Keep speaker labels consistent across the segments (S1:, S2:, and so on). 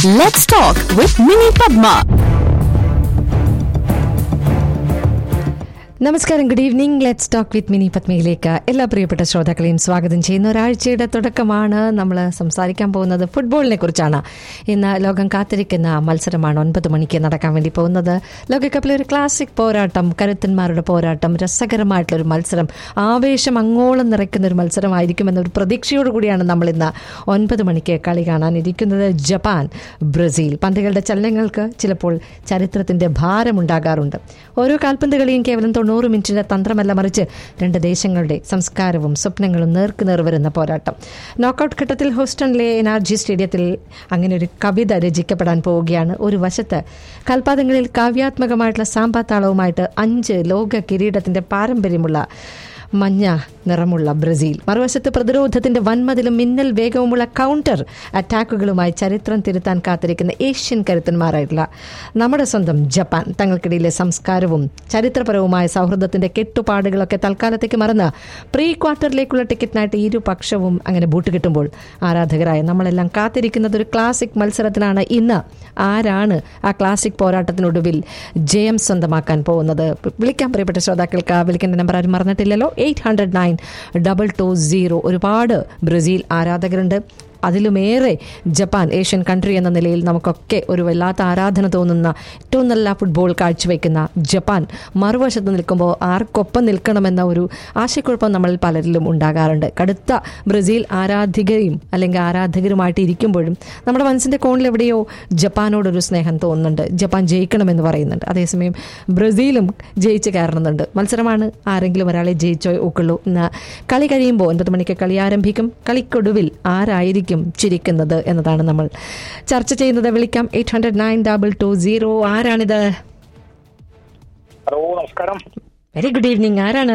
S1: Let's talk with Mini Padma.
S2: നമസ്കാരം good evening let's talk with Mini പത്മയിലേക്ക് എല്ലാ പ്രിയപ്പെട്ട ശ്രോതാക്കളെയും സ്വാഗതം ചെയ്യുന്ന ഒരാഴ്ചയുടെ തുടക്കമാണ് നമ്മൾ സംസാരിക്കാൻ പോകുന്നത് ഫുട്ബോളിനെ കുറിച്ചാണ് ഇന്ന് ലോകം കാത്തിരിക്കുന്ന മത്സരമാണ് ഒൻപത് മണിക്ക് നടക്കാൻ വേണ്ടി പോകുന്നത് ലോകകപ്പിലെ ഒരു ക്ലാസിക് പോരാട്ടം കരുത്തന്മാരുടെ പോരാട്ടം രസകരമായിട്ടുള്ളൊരു മത്സരം ആവേശം അങ്ങോളം നിറയ്ക്കുന്ന ഒരു മത്സരമായിരിക്കുമെന്ന ഒരു പ്രതീക്ഷയോടുകൂടിയാണ് നമ്മൾ ഇന്ന് ഒൻപത് മണിക്ക് കളി കാണാനിരിക്കുന്നത് ജപ്പാൻ ബ്രസീൽ പന്തുകളുടെ ചലനങ്ങൾക്ക് ചിലപ്പോൾ ചരിത്രത്തിന്റെ ഭാരമുണ്ടാകാറുണ്ട് ഓരോ കാൽപന്ത് കളിയും കേവലം തൊണ്ണൂറ് മിനിറ്റിന്റെ തന്ത്രമല്ല മറിച്ച് രണ്ട് ദേശങ്ങളുടെ സംസ്കാരവും സ്വപ്നങ്ങളും നേർക്കുനേർ വരുന്ന പോരാട്ടം നോക്കൌട്ട് ഘട്ടത്തിൽ ഹൂസ്റ്റണിലെ എനർജി സ്റ്റേഡിയത്തിൽ അങ്ങനെ ഒരു കവിത രചിക്കപ്പെടാൻ പോവുകയാണ് ഒരു വശത്ത് കൽപാദങ്ങളിൽ കാവ്യാത്മകമായിട്ടുള്ള സാമ്പാത്താളവുമായിട്ട് അഞ്ച് ലോക കിരീടത്തിന്റെ പാരമ്പര്യമുള്ള മഞ്ഞ നിറമുള്ള ബ്രസീൽ മറുവശത്ത് പ്രതിരോധത്തിന്റെ വൻമതിലും മിന്നൽ വേഗവുമുള്ള കൗണ്ടർ അറ്റാക്കുകളുമായി ചരിത്രം തിരുത്താൻ കാത്തിരിക്കുന്ന ഏഷ്യൻ കരുത്തന്മാരായിട്ടുള്ള നമ്മുടെ സ്വന്തം ജപ്പാൻ തങ്ങൾക്കിടയിലെ സംസ്കാരവും ചരിത്രപരവുമായ സൗഹൃദത്തിന്റെ കെട്ടുപാടുകളൊക്കെ തൽക്കാലത്തേക്ക് മറന്ന് പ്രീ ക്വാർട്ടറിലേക്കുള്ള ടിക്കറ്റിനായിട്ട് ഇരുപക്ഷവും അങ്ങനെ ബൂട്ട് കിട്ടുമ്പോൾ ആരാധകരായ നമ്മളെല്ലാം കാത്തിരിക്കുന്നത് ഒരു ക്ലാസിക് മത്സരത്തിനാണ് ഇന്ന് ആരാണ് ആ ക്ലാസിക് പോരാട്ടത്തിനൊടുവിൽ ജയം സ്വന്തമാക്കാൻ പോകുന്നത് വിളിക്കാൻ പ്രിയപ്പെട്ട ശ്രോതാക്കൾക്ക് വിളിക്കേണ്ട നമ്പർ ആരും മറന്നിട്ടില്ലല്ലോ eight hundred nine double two zero ഒരുപാട് ബ്രസീൽ ആരാധകരുണ്ട് അതിലുമേറെ ജപ്പാൻ ഏഷ്യൻ കൺട്രി എന്ന നിലയിൽ നമുക്കൊക്കെ ഒരു വല്ലാത്ത ആരാധന തോന്നുന്ന ഏറ്റവും നല്ല ഫുട്ബോൾ കാഴ്ചവെക്കുന്ന ജപ്പാൻ മറുവശത്ത് നിൽക്കുമ്പോൾ ആർക്കൊപ്പം നിൽക്കണമെന്ന ഒരു ആശയക്കുഴപ്പം നമ്മളിൽ പലരിലും ഉണ്ടാകാറുണ്ട് കടുത്ത ബ്രസീൽ ആരാധികയും അല്ലെങ്കിൽ ആരാധകരുമായിട്ട് ഇരിക്കുമ്പോഴും നമ്മുടെ മനസ്സിൻ്റെ കോണിൽ എവിടെയോ ജപ്പാനോടൊരു സ്നേഹം തോന്നുന്നുണ്ട് ജപ്പാൻ ജയിക്കണമെന്ന് പറയുന്നുണ്ട് അതേസമയം ബ്രസീലും ജയിച്ച് കയറുന്നുണ്ട് മത്സരമാണ് ആരെങ്കിലും ഒരാളെ ജയിച്ചോ ഒക്കുള്ളൂ ഇന്ന് കളി കഴിയുമ്പോൾ ഒൻപത് മണിക്ക് കളി ആരംഭിക്കും കളിക്കൊടുവിൽ ആരായിരിക്കും ചിരിക്കുന്നത് എന്നതാണ് നമ്മൾ ചർച്ച ചെയ്യുന്നത് വിളിക്കാം eight hundred nine double two zero ആരാണിത്
S3: ഹലോ നമസ്കാരം
S2: വെരി ഗുഡ് ഈവനിങ് ആരാണ്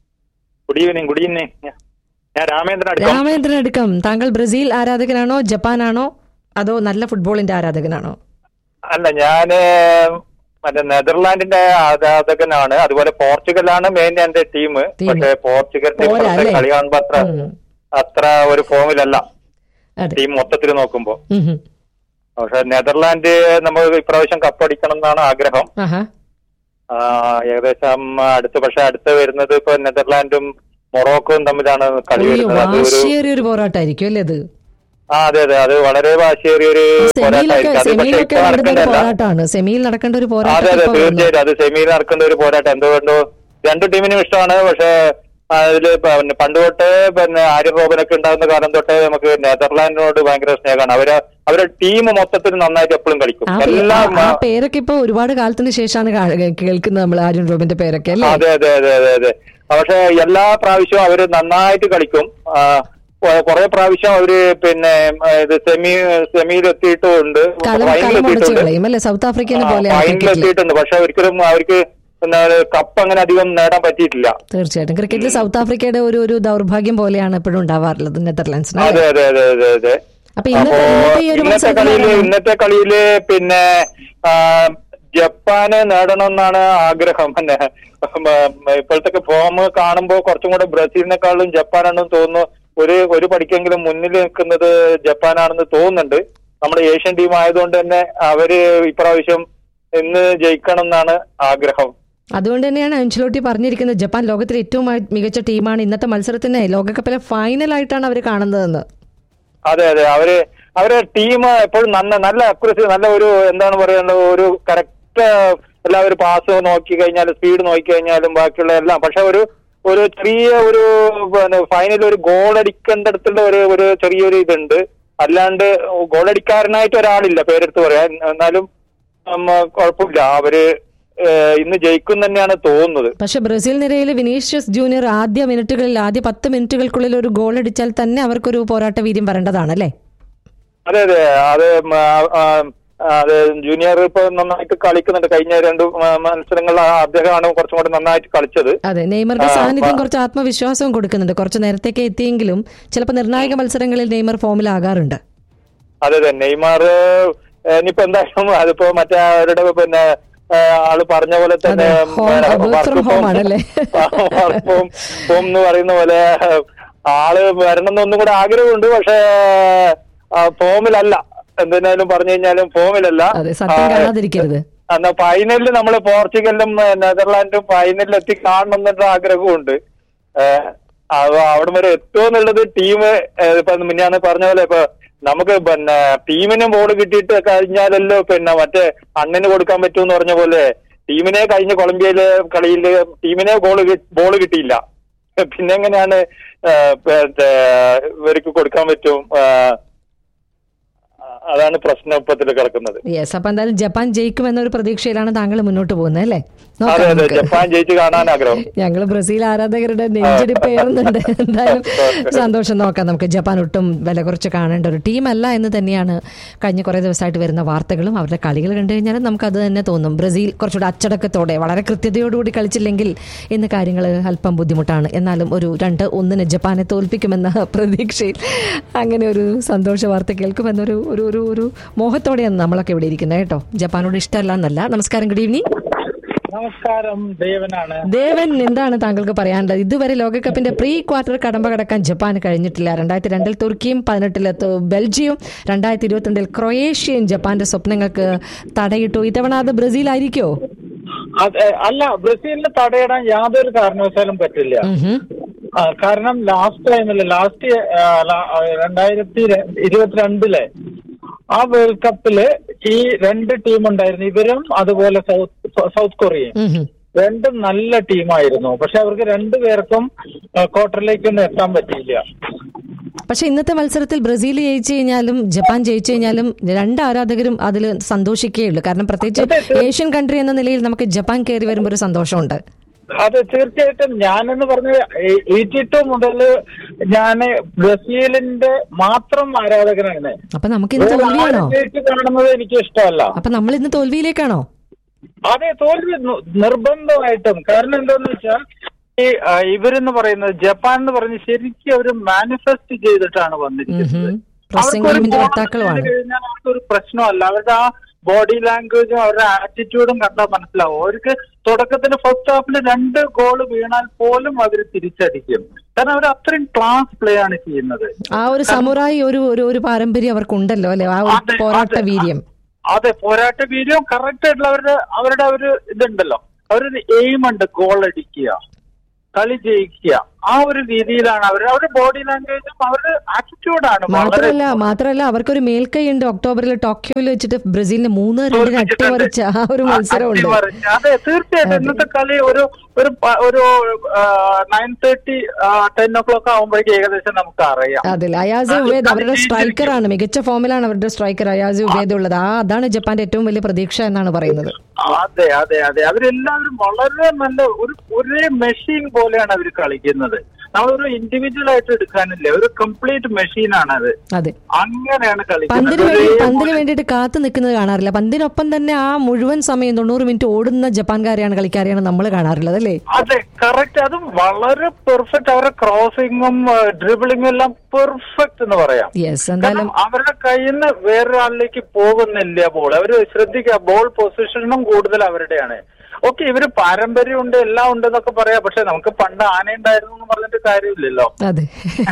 S3: ഗുഡ് ഈവനിങ് ഗുഡ് ഈവനിങ് ഞാൻ രാമേന്ദ്രൻ അടുക്കം
S2: രാമേന്ദ്രൻ അടുക്കം താങ്കൾ ബ്രസീൽ ആരാധകനാണോ ജപ്പാനാണോ അതോ നല്ല ഫുട്ബോളിന്റെ ആരാധകനാണോ
S3: അല്ല ഞാന് മറ്റേ നെതർലാൻഡിന്റെ ആരാധകനാണ് അതുപോലെ പോർച്ചുഗലാണ് മെയിൻ എന്റെ ടീം
S2: Team.
S3: പക്ഷെ പോർച്ചുഗലിന്റെ
S2: പോരാ
S3: ഇപ്പോഴത്തെ
S2: അല്ലേ?
S3: കളി കാണുമ്പോ അത്ര
S2: ഉം.
S3: അത്ര ഒരു ഫോമിലല്ല
S2: അതെ
S3: ടീം മൊത്തത്തിൽ നോക്കുമ്പോ
S2: ഉം ഉം.
S3: പക്ഷെ നെതർലാൻഡ് നമ്മൾ ഇപ്രാവശ്യം കപ്പടിക്കണം എന്നാണ് ആഗ്രഹം
S2: ആഹാ
S3: ആ, ഏകദേശം അടുത്ത് പക്ഷെ അടുത്ത് വരുന്നത് ഇപ്പൊ നെതർലാൻഡും മൊറോക്കോയും തമ്മിലാണ് കളി
S2: അയ്യോ
S3: വരുന്നത് അത് ഒരു
S2: വാശിയേറിയ ഒരു പോരാട്ടമായിരിക്കും അല്ലേ അത്
S3: ആ അതെ അതെ അത് വളരെ വാശിയേറിയ ഒരു
S2: സെമിയിലൊക്കെ
S3: പോരാട്ടമായിരിക്കും അത് പക്ഷെ
S2: സെമിയിലൊക്കെ
S3: ഇപ്പൊ
S2: നടക്കേണ്ട ഒരു
S3: നടക്കുന്നില്ല
S2: പോരാട്ടമാണ് സെമിയിൽ നടക്കേണ്ട ഒരു
S3: അതെ
S2: പോരാട്ടം
S3: അതെ
S2: ഇപ്പൊ വന്നു.
S3: തീർച്ചയായിട്ടും അത് സെമിയിൽ നടക്കേണ്ട ഒരു പോരാട്ടം എന്തുകൊണ്ടോ രണ്ടു ടീമിനും ഇഷ്ടമാണ് പക്ഷെ അതില് പിന്നെ പണ്ട് തൊട്ടേ പിന്നെ ആര്യൻ റോബനൊക്കെ ഉണ്ടാകുന്ന കാലം തൊട്ടേ നമുക്ക് നെതർലാൻഡിനോട് ഭയങ്കര സ്നേഹമാണ് അവര് അവരുടെ ടീം മൊത്തത്തിൽ നന്നായിട്ട് എപ്പോഴും കളിക്കും
S2: ആ പേ-
S3: എല്ലാം
S2: ആ- ആ പേരൊക്കെ ഇപ്പൊ ഒരുപാട് കാലത്തിന് ശേഷമാണ് കാ- കേൾക്കുന്നത് നമ്മൾ ആര്യൻ റോബിന്റെ പേരൊക്കെ അല്ലേ
S3: അതെ അതെ അതെ അതെ അതെ പക്ഷെ എല്ലാ പ്രാവശ്യവും അവര് നന്നായിട്ട് കളിക്കും ആ, കൊ- കുറെ പ്രാവശ്യം അവര് പിന്നെ ആ, ഇത് സെമി സെമിയിൽ എത്തിയിട്ടുണ്ട്
S2: കളം
S3: ഫൈനലിൽ
S2: കളം ഉടച്ചു
S3: എത്തിയിട്ടുണ്ട്
S2: കളയും അല്ലെ സൗത്ത് ആഫ്രിക്കനെ പോലെയാണ്
S3: ഫൈനലിൽ
S2: ക്രിക്കറ്റിൽ
S3: എത്തിയിട്ടുണ്ട് പക്ഷെ ഒരിക്കലും അവർക്ക് പിന്നെ കപ്പ് അങ്ങനെ അധികം നേടാൻ പറ്റിയിട്ടില്ല
S2: തീർച്ചയായിട്ടും ക്രിക്കറ്റിൽ സൗത്ത് ആഫ്രിക്കയുടെ ഒരു ഒരു ദൗർഭാഗ്യം പോലെയാണ് എപ്പോഴും ഉണ്ടാവാറുള്ളത് നെതർലാൻഡ്സിന്
S3: അതെ അതെ അതെ അതെ അതെ
S2: അപ്പൊ ഇന്നത്തെ
S3: അപ്പോ
S2: ഇന്നത്തെ ഈ ഒരു
S3: ഇന്നത്തെ
S2: മത്സരത്തിൽ
S3: കളിയില്
S2: ആരാണ്?
S3: ഇന്നത്തെ കളിയില് പിന്നെ ആ, ജപ്പാന് നേടണമെന്നാണ് ആഗ്രഹം പിന്നെ ഇപ്പോഴത്തെ ഫോം കാണുമ്പോ കുറച്ചും കൂടെ ബ്രസീലിനെക്കാളും ജപ്പാനാണെന്ന് തോന്നുന്നു ഒരു ഒരു പടിക്കെങ്കിലും മുന്നിൽ നിൽക്കുന്നത് ജപ്പാനാണെന്ന് തോന്നുന്നുണ്ട് നമ്മുടെ ഏഷ്യൻ ടീം ആയതുകൊണ്ട് തന്നെ അവര് ഇപ്രാവശ്യം ഇന്ന് ജയിക്കണം എന്നാണ് ആഗ്രഹം
S2: അതുകൊണ്ട് തന്നെയാണ് അഞ്ചലോട്ടി പറഞ്ഞിരിക്കുന്നത് ജപ്പാൻ ലോകത്തിലെ ഏറ്റവും മ- മികച്ച ടീമാണ് ഇന്നത്തെ മത്സരത്തിന് ലോകകപ്പിലെ ഫൈനൽ ആയിട്ടാണ് അവർ കാണുന്നതെന്ന്
S3: അതെ അതെ അവര് അവരെ ടീം എപ്പോഴും നല്ല നല്ല അക്യുറസി നല്ല ഒരു എന്താണ് പറയുന്നത് ഒരു കറക്റ്റ് എല്ലാവരും പാസ് നോക്കി കഴിഞ്ഞാൽ സ്പീഡ് നോക്കി കഴിഞ്ഞാലും ബാക്കിയുള്ള എല്ലാം പക്ഷെ ഒരു ഒരു ചെറിയ ഒരു പിന്നെ ഫൈനൽ ഒരു ഗോൾ അടിക്കേണ്ടടുത്തുള്ള ഒരു ഒരു ചെറിയൊരു ഇതുണ്ട് അല്ലാണ്ട് ഗോൾ അടിക്കാരനായിട്ട് ഒരാളില്ല പേരെടുത്ത് പറയാൻ എന്നാലും ഉം, കുഴപ്പമില്ല അവര് ഏഹ്, ഇന്ന് ജയിക്കും തന്നെയാണ് തോന്നുന്നത്
S2: പക്ഷെ ബ്രസീൽ നിരയിൽ വിനീഷ്യസ് ജൂനിയർ ആദ്യ മിനിറ്റുകളിൽ ആദ്യ പത്ത് മിനിറ്റുകൾക്കുള്ളിൽ ഒരു ഗോൾ അടിച്ചാൽ തന്നെ അവർക്കൊരു പോരാട്ട വീര്യം വരേണ്ടതാണ് അല്ലേ
S3: അതെ അതെ അത് മ, ആ, ആ, അത് ജൂനിയർ ഇപ്പൊ നന്നായിട്ട് കളിക്കുന്നുണ്ട് കഴിഞ്ഞ രണ്ട് മ- മത്സരങ്ങളിൽ ആ അദ്ദേഹമാണ് കുറച്ചും കൂടി നന്നായിട്ട് കളിച്ചത്
S2: അതെ നെയ്മറുടെ
S3: ആ,
S2: സാന്നിധ്യം
S3: അപ്പ-
S2: കുറച്ച് ആത്മവിശ്വാസവും കൊടുക്കുന്നുണ്ട് കുറച്ച് നേരത്തേക്ക് എത്തിയെങ്കിലും ചിലപ്പോൾ നിർണായക മത്സരങ്ങളിൽ നെയ്മർ ഫോമിലാകാറുണ്ട്
S3: അതെ അതെ നെയ്മാർ ഇനിയിപ്പോ എന്തായാലും അതിപ്പോ മറ്റേ അവരുടെ പിന്നെ ആ, ആള് പറഞ്ഞ പോലെ തന്നെ
S2: അതെ, home- work from home ആണല്ലേ?
S3: ഹോം ഹോം എന്ന് പറയുന്ന പോലെ ആള് വരണം എന്നൊന്നും കൂടെ ആഗ്രഹമുണ്ട് പക്ഷേ ആ, ഫോമിലല്ല എന്തിനാലും പറഞ്ഞു കഴിഞ്ഞാലും ഫോമിലല്ല
S2: അതെ സത്യം
S3: ആ,
S2: കാണാതിരിക്കരുത്
S3: എന്നാ ഫൈനലിൽ നമ്മൾ പോർച്ചുഗലും ഏ, നെതർലാൻഡും ഫൈനലിൽ എത്തി കാണണമെന്നുള്ള ആഗ്രഹമുണ്ട് ഏഹ് അപ്പൊ അവിടെ വരെ എത്തുമോ എന്നുള്ളത് ടീം ഇപ്പൊ മിന്നാന്ന് പറഞ്ഞ പോലെ ഇപ്പൊ നമുക്ക് പിന്നെ ടീമിന് ബോൾ കിട്ടിയിട്ട് കഴിഞ്ഞാലല്ലോ പിന്നെ മറ്റേ അണ്ണന് കൊടുക്കാൻ പറ്റുമെന്ന് പറഞ്ഞ പോലെ ടീമിനെ കഴിഞ്ഞ കൊളംബിയയിലെ കളിയിൽ ടീമിനെ ഗോൾ ബോൾ കിട്ടിയില്ല പിന്നെ എങ്ങനെയാണ് ഏഹ് മറ്റേ ഇവർക്ക് കൊടുക്കാൻ പറ്റും ഏഹ് അതാണ് പ്രശ്നം ഇപ്പത്തിൽ കിടക്കുന്നത്
S2: യെസ് അപ്പൊ എന്തായാലും ജപ്പാൻ ജയിക്കുമെന്നൊരു പ്രതീക്ഷയിലാണ് താങ്കൾ മുന്നോട്ട് പോകുന്നത് അല്ലേ
S3: അതെ
S2: നോക്കാം
S3: അതെ
S2: നമുക്ക്.
S3: ജപ്പാൻ ജയിച്ച് കാണാൻ ആഗ്രഹം
S2: ഞങ്ങൾ ബ്രസീൽ ആരാധകരുടെ നെഞ്ചിടിപ്പ് ഏറുന്നുണ്ട് എന്തായാലും സന്തോഷം നോക്കാം നമുക്ക് ജപ്പാൻ ഒട്ടും വില കുറച്ച് കാണേണ്ട ഒരു ടീമല്ല എന്ന് തന്നെയാണ് കഴിഞ്ഞ കുറേ ദിവസമായിട്ട് വരുന്ന വാർത്തകളും അവരുടെ കളികൾ കണ്ടു കഴിഞ്ഞാലും നമുക്ക് അത് തന്നെ തോന്നും ബ്രസീൽ കുറച്ചുകൂടെ അച്ചടക്കത്തോടെ വളരെ കൃത്യതയോടുകൂടി കളിച്ചില്ലെങ്കിൽ ഇന്ന് കാര്യങ്ങൾ അല്പം ബുദ്ധിമുട്ടാണ് എന്നാലും ഒരു രണ്ട് ഒന്നിന് ജപ്പാനെ തോൽപ്പിക്കുമെന്ന പ്രതീക്ഷയിൽ അങ്ങനെ ഒരു സന്തോഷ വാർത്ത കേൾക്കുമെന്നൊരു ഒരു ഒരു ഒരു മോഹത്തോടെയാണ് നമ്മളൊക്കെ ഇവിടെ ഇരിക്കുന്നത് കേട്ടോ ജപ്പാനോട് ഇഷ്ടമല്ല എന്നല്ല നമസ്കാരം ഗുഡ് ഈവനിങ്
S4: നമസ്കാരം ദേവനാണ്
S2: ദേവൻ എന്താണ് താങ്കൾക്ക് പറയാനുള്ളത് ഇതുവരെ ലോകകപ്പിന്റെ പ്രീ ക്വാർട്ടർ കടമ്പ കടക്കാൻ ജപ്പാന് കഴിഞ്ഞിട്ടില്ല രണ്ടായിരത്തി രണ്ടിൽ തുർക്കിയും പതിനെട്ടിൽ തു- ബെൽജിയം രണ്ടായിരത്തി ഇരുപത്തിരണ്ടിൽ ക്രൊയേഷ്യയും ജപ്പാന്റെ സ്വപ്നങ്ങൾക്ക് തടയിട്ടു ഇത്തവണ അത് ബ്രസീൽ ആയിരിക്കോ
S4: അത് അല്ല ബ്രസീലിന് തടയിടാൻ യാതൊരു കാരണവശാലും പറ്റില്ല ആ, കാരണം ലാസ്റ്റ് ടൈമില് ലാസ്റ്റ് രണ്ടായിരത്തി ര- ഇരുപത്തിരണ്ടിലെ ആ വേൾഡ് കപ്പില് ഈ രണ്ട് ടീം ഉണ്ടായിരുന്നു ഇവരും അതുപോലെ സൗത്ത് സൗത്ത് കൊറിയയും രണ്ടും നല്ല ടീമായിരുന്നു പക്ഷെ അവർക്ക് രണ്ടുപേർക്കും ക്വാർട്ടറിലേക്കൊന്നും എത്താൻ പറ്റിയില്ല
S2: പക്ഷെ ഇന്നത്തെ മത്സരത്തിൽ ബ്രസീൽ ജയിച്ചു കഴിഞ്ഞാലും ജപ്പാൻ ജയിച്ചു കഴിഞ്ഞാലും രണ്ട് ആരാധകരും അതിൽ സന്തോഷിക്കുകയുള്ളൂ കാരണം പ്രത്യേകിച്ച് ഏഷ്യൻ കൺട്രി എന്ന നിലയിൽ നമുക്ക് ജപ്പാൻ കയറി വരുമ്പോൾ ഒരു സന്തോഷമുണ്ട്
S4: അതെ തീർച്ചയായിട്ടും ഞാനെന്ന് പറഞ്ഞ എയ്റ്റി ടു മുതൽ ഞാൻ ബ്രസീലിന്റെ മാത്രം ആരാധകനാണ്
S2: അപ്പൊ നമുക്ക് ഇന്ന്
S4: വേറെ
S2: തോൽവിയാണോ
S4: ആരും ജയിച്ച് കാണുന്നത് എനിക്ക് ഇഷ്ടമല്ല
S2: അപ്പൊ നമ്മൾ ഇന്ന് തോൽവിയിലേക്കാണോ
S4: അതെ തോൽവി ന- നിർബന്ധമായിട്ടും കാരണം എന്താന്ന് വെച്ചാൽ ഈ ആ, ഇവരെന്ന് പറയുന്നത് ജപ്പാൻ എന്ന് പറഞ്ഞ് ശരിക്കും അവർ മാനിഫെസ്റ്റ് ചെയ്തിട്ടാണ് വന്നിരിക്കുന്നത്
S2: പ്രസിംഗ്
S4: അവർക്കൊരു
S2: ടീമിന്റെ
S4: goal
S2: വക്താക്കളുമാണ്
S4: ചെയ്ത് കഴിഞ്ഞാൽ അവർക്കൊരു പ്രശ്നമല്ല അവരുടെ ആ ബോഡി ലാംഗ്വേജും അവരുടെ ആറ്റിറ്റ്യൂഡും കണ്ടാൽ മനസ്സിലാവും അവർക്ക് തുടക്കത്തിന് ഫസ്റ്റ് ഹാഫിൽ രണ്ട് ഗോൾ വീണാൽ പോലും അവർ തിരിച്ചടിക്കും കാരണം അവർ അത്രയും ക്ലാസ് പ്ലേ ആണ് ചെയ്യുന്നത്
S2: ആ ഒരു സമുറായി ഒരു ഒരു ഒരു പാരമ്പര്യം അവർക്കുണ്ടല്ലോ അല്ലെ ആ ഒരു
S4: അതെ,
S2: പോരാട്ട
S4: അതെ.
S2: വീര്യം
S4: അതെ പോരാട്ട വീര്യം കറക്റ്റ് ആയിട്ടുള്ള അവരുടെ അവരുടെ ഒരു ഇതുണ്ടല്ലോ അവരൊരു എയിം ഉണ്ട് ഗോൾ അടിക്കുക കളി ജയിക്കുക ആ ഒരു രീതിയിലാണ് അവർ അവരുടെ ബോഡി ലാംഗ്വേജും അവരുടെ ആറ്റിറ്റ്യൂഡാണ്
S2: മാത്രമല്ല മാത്രമല്ല അവർക്കൊരു മേൽക്കൈ ഉണ്ട് ഒക്ടോബറിൽ ടോക്കിയോയിൽ വെച്ചിട്ട് ബ്രസീലിനെ മൂന്ന് രണ്ടിന് അട്ടിമറിച്ച ആ ഒരു മത്സരമുണ്ട്
S4: അതെ തീർച്ചയായിട്ടും ഇന്നത്തെ കളി ഒരു ഒരു പ- ഒരു nine thirty ten o'clock ആകുമ്പോഴേക്കും ഏകദേശം നമുക്ക് അറിയാം
S2: അതിൽ അയാസ് ഉബേദ് അവരുടെ സ്ട്രൈക്കറാണ് മികച്ച ഫോമിലാണ് അവരുടെ സ്ട്രൈക്കർ അയാസ് ഉബേദ് ഉള്ളത് ആ അതാണ് ജപ്പാന്റെ ഏറ്റവും വലിയ പ്രതീക്ഷ എന്നാണ് പറയുന്നത്
S4: അതെ അതെ അതെ അവരെല്ലാവരും വളരെ നല്ല ഒരു ഒരേ മെഷീൻ പോലെയാണ് അവർ കളിക്കുന്നത് നമ്മളൊരു ഇൻഡിവിജ്വൽ ആയിട്ട് എടുക്കാനില്ല ഒരു കംപ്ലീറ്റ് മെഷീനാണ് അത്
S2: അതെ
S4: അങ്ങനെയാണ് കളിക്കുന്നത്
S2: പന്തിന് വേണ്ടി
S4: ഒരേ
S2: പന്തിന് വേണ്ടിയിട്ട് കാത്തു നിൽക്കുന്നത് കാണാറില്ല പന്തിനൊപ്പം തന്നെ ആ മുഴുവൻ സമയം തൊണ്ണൂറ് മിനിറ്റ് ഓടുന്ന ജപ്പാൻകാരെയാണ് കളിക്കാരെയാണ് നമ്മൾ കാണാറുള്ളത് അല്ലേ
S4: അതെ കറക്റ്റ് അതും വളരെ പെർഫെക്റ്റ് അവരുടെ ക്രോസിങ്ങും ഡ്രിബിളിങ്ങും എല്ലാം പെർഫെക്റ്റ് എന്ന് പറയാം
S2: യെസ് എന്തായാലും
S4: കാരണം അവരുടെ കയ്യിൽ നിന്ന് വേറൊരാളിലേക്ക് പോകുന്നില്ല ബോൾ അവര് ശ്രദ്ധിക്കുക ബോൾ പൊസിഷനും കൂടുതൽ അവരുടെയാണ് ഓക്കെ ഇവര് പാരമ്പര്യമുണ്ട് എല്ലാം ഉണ്ട് എന്നൊക്കെ പറയാം പക്ഷെ നമുക്ക് പണ്ട് ആനയുണ്ടായിരുന്നു എന്ന് പറഞ്ഞിട്ട് കാര്യമില്ലല്ലോ
S2: അതെ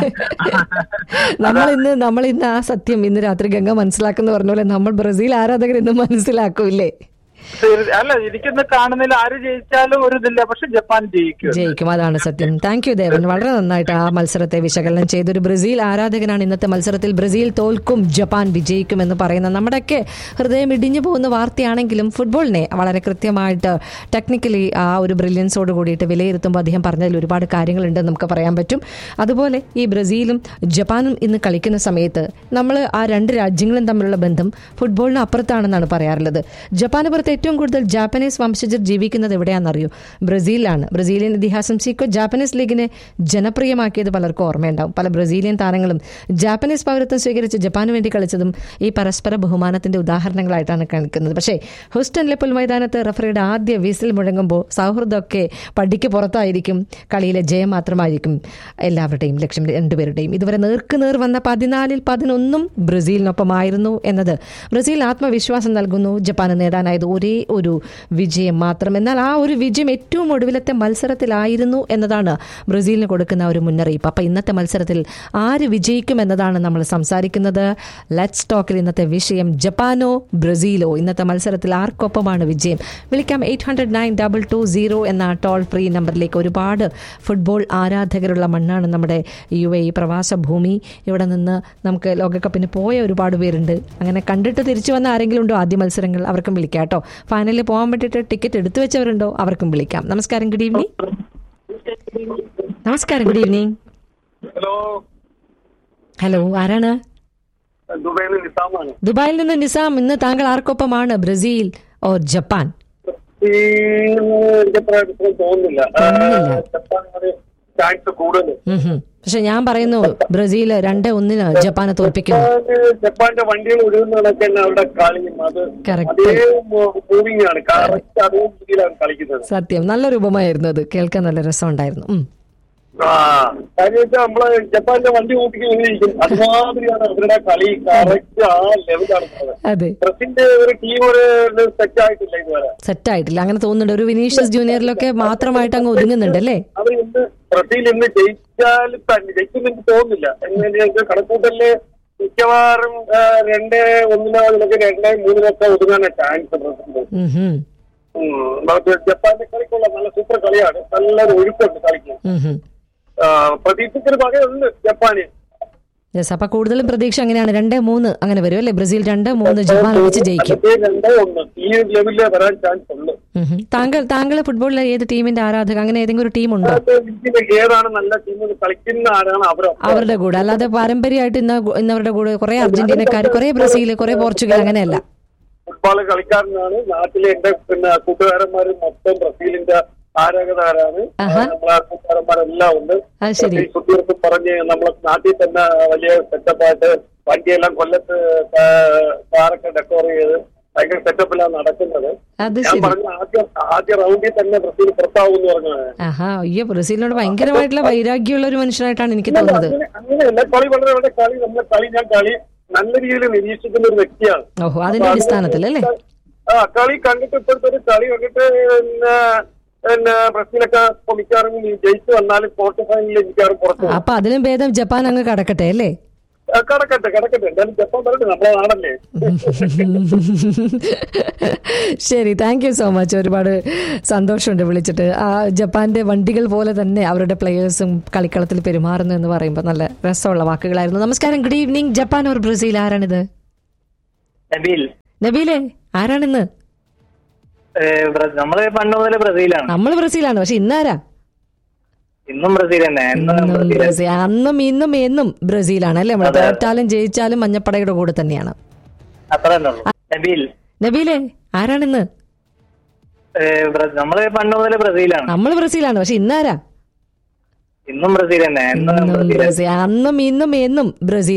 S2: നമ്മൾ ഇന്ന് നമ്മൾ ഇന്ന് ആ സത്യം ഇന്ന് രാത്രി ഗംഗ മനസ്സിലാക്കുന്ന പറഞ്ഞ പോലെ നമ്മൾ ബ്രസീൽ ആരാധകർ ഇന്ന് മനസ്സിലാക്കൂല്ലേ
S4: തീർ- അല്ല എനിക്കിന്ന് കാണുന്നതിൽ ആര് ജയിച്ചാലും ഒരു ഇതില്ല പക്ഷെ ജപ്പാൻ ജയിക്കും
S2: ജയിക്കും അതാണ് സത്യം താങ്ക് യു ദേവൻ വളരെ നന്നായിട്ട് ആ മത്സരത്തെ വിശകലനം ചെയ്തൊരു ബ്രസീൽ ആരാധകനാണ് ഇന്നത്തെ മത്സരത്തിൽ ബ്രസീൽ തോൽക്കും ജപ്പാൻ വിജയിക്കും എന്ന് പറയുന്ന നമ്മുടെയൊക്കെ ഹൃദയം ഇടിഞ്ഞു പോകുന്ന വാർത്തയാണെങ്കിലും ഫുട്ബോളിനെ വളരെ കൃത്യമായിട്ട് ടെക്നിക്കലി ആ ഒരു ബ്രില്യൻസോട് കൂടിയിട്ട് വിലയിരുത്തുമ്പോൾ അദ്ദേഹം പറഞ്ഞതിൽ ഒരുപാട് കാര്യങ്ങളുണ്ടെന്ന് നമുക്ക് പറയാൻ പറ്റും അതുപോലെ ഈ ബ്രസീലും ജപ്പാനും ഇന്ന് കളിക്കുന്ന സമയത്ത് നമ്മൾ ആ രണ്ട് രാജ്യങ്ങളും തമ്മിലുള്ള ബന്ധം ഫുട്ബോളിന് അപ്പുറത്താണെന്നാണ് പറയാറുള്ളത് ജപ്പാന് പുറത്ത് ഏറ്റവും കൂടുതൽ ജാപ്പനീസ് വംശജർ ജീവിക്കുന്നത് എവിടെയാണെന്നറിയോ ബ്രസീലിലാണ് ബ്രസീലിയൻ ഇതിഹാസം സീക്കോ ജാപ്പനീസ് ലീഗിനെ ജനപ്രിയമാക്കിയത് പലർക്കും ഓർമ്മയുണ്ടാവും പല ബ്രസീലിയൻ താരങ്ങളും ജാപ്പനീസ് പൗരത്വം സ്വീകരിച്ച് ജപ്പാന് വേണ്ടി കളിച്ചതും ഈ പരസ്പര ബഹുമാനത്തിന്റെ ഉദാഹരണങ്ങളായിട്ടാണ് കാണിക്കുന്നത് പക്ഷേ ഹൂസ്റ്റണിലെ പുൽമൈതാനത്ത് റഫറിയുടെ ആദ്യ വിസിൽ മുഴങ്ങുമ്പോൾ സൗഹൃദമൊക്കെ പടിക്ക് പുറത്തായിരിക്കും കളിയിലെ ജയം മാത്രമായിരിക്കും എല്ലാവരുടെയും ലക്ഷ്യം രണ്ടുപേരുടെയും ഇതുവരെ നേർക്ക് നേർ വന്ന പതിനാലിൽ പതിനൊന്നും ബ്രസീലിനൊപ്പമായിരുന്നു എന്നത് ബ്രസീൽ ആത്മവിശ്വാസം നൽകുന്നു ജപ്പാന് നേടാനായത് ഒരേ ഒരു വിജയം മാത്രം എന്നാൽ ആ ഒരു വിജയം ഏറ്റവും ഒടുവിലത്തെ മത്സരത്തിലായിരുന്നു എന്നതാണ് ബ്രസീലിന് കൊടുക്കുന്ന ഒരു മുന്നറിയിപ്പ് അപ്പം ഇന്നത്തെ മത്സരത്തിൽ ആര് വിജയിക്കും എന്നതാണ് നമ്മൾ സംസാരിക്കുന്നത് ലെറ്റ്സ് ടോക്കിൽ ഇന്നത്തെ വിഷയം ജപ്പാനോ ബ്രസീലോ ഇന്നത്തെ മത്സരത്തിൽ ആർക്കൊപ്പമാണ് വിജയം വിളിക്കാം eight hundred nine double two zero എന്ന ടോൾ ഫ്രീ നമ്പറിലേക്ക് ഒരുപാട് ഫുട്ബോൾ ആരാധകരുള്ള മണ്ണാണ് നമ്മുടെ യു എ പ്രവാസ ഭൂമി ഇവിടെ നിന്ന് നമുക്ക് ലോകകപ്പിന് പോയ ഒരുപാട് പേരുണ്ട് അങ്ങനെ കണ്ടിട്ട് തിരിച്ചു വന്ന ആരെങ്കിലും ഉണ്ടോ ആദ്യ മത്സരങ്ങൾ അവർക്കും വിളിക്കാം കേട്ടോ ഫൈനലിൽ പോകാൻ വേണ്ടിയിട്ട് ടിക്കറ്റ് എടുത്തു വെച്ചവരുണ്ടോ അവർക്കും വിളിക്കാം നമസ്കാരം ഗുഡ് ഈവനിങ് നമസ്കാരം ഗുഡ് ഈവനിങ്
S3: ഹലോ
S2: ഹലോ ആരാണ്
S3: ദുബൈയിൽ നിന്ന് നിസാമാണ്
S2: ദുബായിൽ നിന്ന് നിസാം ഇന്ന് താങ്കൾ ആർക്കൊപ്പമാണ് ബ്രസീൽ ഓ ജപ്പാൻ
S3: എനിക്ക് അത്ര ഇപ്പം തോന്നുന്നില്ല
S2: തോന്നുന്നില്ല.
S3: ജപ്പാൻ ഒരു ചാൻസ് കൂടുതൽ
S2: ഉം ഹും. പക്ഷെ ഞാൻ പറയുന്നു ബ്രസീൽ രണ്ട് ഒന്നിന് ജപ്പാനെ തോൽപ്പിക്കുന്നു
S3: ജപ്പാന് ജപ്പാന്റെ വണ്ടികൾ ഒഴുകുന്ന കണക്ക് തന്നെ അവരുടെ കളിയും അത്
S2: Correct.
S3: അതേ മൂവിംഗ് ആണ് കറക്റ്റ് അതേ രീതിയിലാണ് കളിക്കുന്നത്
S2: സത്യം നല്ലൊരു ഉപമായിരുന്നു അത് കേൾക്കാൻ നല്ല രസമുണ്ടായിരുന്നു ഉം.
S3: ആ കാര്യം വെച്ചാൽ നമ്മള് ജപ്പാന്റെ വണ്ടി ഓട്ടിക്കൊണ്ടിരിക്കും അതുമാതിരിയാണ് അവരുടെ കളി കറക്റ്റ് ആ ലെവലാണ് പോകുന്നത്
S2: അതെ
S3: ബ്രസീലിന്റെ ഒരു ടീം ഒരു സെറ്റ് ആയിട്ടില്ല ഇതുവരെ
S2: സെറ്റായിട്ടില്ല അങ്ങനെ തോന്നുന്നുണ്ട് ഒരു വിനീഷ്യസ് ജൂനിയറിലൊക്കെ മാത്രമായിട്ട് അങ്ങ് ഒതുങ്ങുന്നുണ്ട് അല്ലേ
S3: അവർ ഇന്ന് ബ്രസീൽ ഇന്ന് ജയിച്ചാൽ തന്നെ ജയിക്കുമെന്ന് എനിക്ക് തോന്നുന്നില്ല എന്ന് കണക്കൂട്ടലില് മിക്കവാറും ആ, രണ്ട് ഒന്നിനോ അതിലൊക്കെ രണ്ട് മൂന്നിനൊക്കെ ഒതുങ്ങാനാണ് ചാൻസ് ബ്രസീൽ
S2: ഉം ഹും.
S3: ജപ്പാന്റെ കളിക്കുള്ള നല്ല സൂപ്പർ കളിയാണ് നല്ലൊരു ഒഴുക്കുണ്ട് കളിക്ക്
S2: ഉം ഹും.
S3: ആ, പ്രതീക്ഷിച്ചൊരു വകയുണ്ട് ജപ്പാന്
S2: യെസ് അപ്പൊ കൂടുതലും പ്രതീക്ഷ അങ്ങനെയാണ് രണ്ട് മൂന്ന് അങ്ങനെ വരും അല്ലേ ബ്രസീൽ രണ്ട് മൂന്ന് ജപ്പാൻ വെച്ച് ജയിക്കും
S3: അതൊക്കെ രണ്ടേ ഒന്ന് ഈ ലെവലിൽ വരാൻ ചാൻസ് ഉണ്ട്
S2: ഉം ഹും. താങ്കൾ താങ്കൾ ഫുട്ബോളിലെ ഏത് ടീമിന്റെ ആരാധക അങ്ങനെ ഏതെങ്കിലും ഒരു ടീം ഉണ്ടോ
S3: അത് ഇതിന് ഏതാണ് നല്ല ടീം കളിക്കുന്ന ആരാണ് അവർ
S2: അവരുടെ കൂടെ അല്ലാതെ പാരമ്പര്യമായിട്ട് ഇന്ന് ഗു- ഇന്നവരുടെ കൂടെ കുറെ അർജന്റീനക്കാർ കുറെ ബ്രസീൽ കുറെ പോർച്ചുഗൽ അങ്ങനെയല്ല
S3: ഫുട്ബോൾ കളിക്കാരനാണ് നാട്ടിലെ എന്റെ പിന്നെ കൂട്ടുകാരന്മാർ മൊത്തം ബ്രസീലിന്റെ ആരാധകരാണ്
S2: ആഹാ.
S3: നമ്മളെ കൂട്ടുകാരന്മാരെല്ലാം ഉണ്ട്
S2: അത് ശരി
S3: കുട്ടികൾക്ക് പറഞ്ഞ് നമ്മളെ നാട്ടിൽ തന്നെ വലിയ സെറ്റപ്പായിട്ട് വണ്ടിയെല്ലാം കൊല്ലത്ത് കാറൊക്കെ ഡെക്കോർ ചെയ്ത് ഭയങ്കര സെറ്റപ്പിലാണ് നടക്കുന്നത്
S2: അത്
S3: ഞാൻ
S2: ശരി
S3: പറഞ്ഞ ആദ്യ ആദ്യ റൗണ്ടിൽ തന്നെ ബ്രസീൽ പുറത്താവും എന്ന് പറഞ്ഞത്
S2: ആഹാ അയ്യോ ബ്രസീലിനോട് ഭയങ്കരമായിട്ടുള്ള വൈരാഗ്യമുള്ള ഒരു മനുഷ്യനായിട്ടാണ് എനിക്ക് തോന്നുന്നത്
S3: അങ്ങനെ അങ്ങനെയല്ല കളി വളരെ വളരെ കളി നമ്മളെ കളി ഞാൻ കളി നല്ല രീതിയിൽ നിരീക്ഷിക്കുന്ന ഒരു വ്യക്തിയാണ്
S2: ഓഹോ അതിന്റെ അടിസ്ഥാനത്തിൽ അല്ലേ
S3: ആ കളി കണ്ടിട്ട് ഇപ്പോഴത്തെ ഒരു കളി കണ്ടിട്ട് പിന്നെ പിന്നെ ബ്രസീലൊക്കെ ഇപ്പൊ മിക്കവാറും ജയിച്ചു വന്നാലും ക്വാർട്ടർ ഫൈനലിൽ മിക്കവാറും പുറത്തു പോകും.
S2: അപ്പൊ അതിലും ഭേദം ജപ്പാൻ അങ്ങ് കടക്കട്ടെ അല്ലേ
S3: ആ, കടക്കട്ടെ കടക്കട്ടെ എന്തായാലും ജപ്പാൻ പറയട്ടെ നമ്മളെ നാടല്ലേ
S2: ശരി താങ്ക് യു സോ മച്ച് ഒരുപാട് സന്തോഷമുണ്ട് വിളിച്ചിട്ട് ആ ജപ്പാന്റെ വണ്ടികൾ പോലെ തന്നെ അവരുടെ പ്ലേയേഴ്സും കളിക്കളത്തിൽ പെരുമാറുന്നു എന്ന് പറയുമ്പോൾ നല്ല രസമുള്ള വാക്കുകളായിരുന്നു നമസ്കാരം good evening Japan or Brazil ആരാണിത്
S5: നബീൽ
S2: നബീലെ ആരാണിന്ന്
S5: ഏഹ് ബ്ര- നമ്മള് പണ്ട് മുതല് ബ്രസീലാണ്
S2: നമ്മൾ ബ്രസീലാണ് പക്ഷെ ഇന്നാരാ
S5: ഇന്നും ബ്രസീൽ തന്നെ എന്നും
S2: ഇന്നും
S5: ബ്രസീൽ
S2: ബ്രസീൽ അന്നും ഇന്നും എന്നും ബ്രസീലാണ് അല്ലേ നമ്മൾ തോറ്റാലും ജയിച്ചാലും മഞ്ഞപ്പടയുടെ കൂടെ തന്നെയാണ്
S5: അത്ര തന്നെ ഉള്ളൂ നബീൽ
S2: നബീലെ ആരാണിന്ന്
S5: ഏഹ് ബ്ര- നമ്മള് പണ്ട് മുതല് ബ്രസീലാണ്
S2: നമ്മൾ ബ്രസീലാണ് പക്ഷെ ഇന്നാരാ
S5: ഇന്നും ബ്രസീൽ തന്നെ എന്നും
S2: ഇന്നും
S5: ബ്രസീൽ
S2: ബ്രസീൽ അന്നും ഇന്നും എന്നും ബ്രസീൽ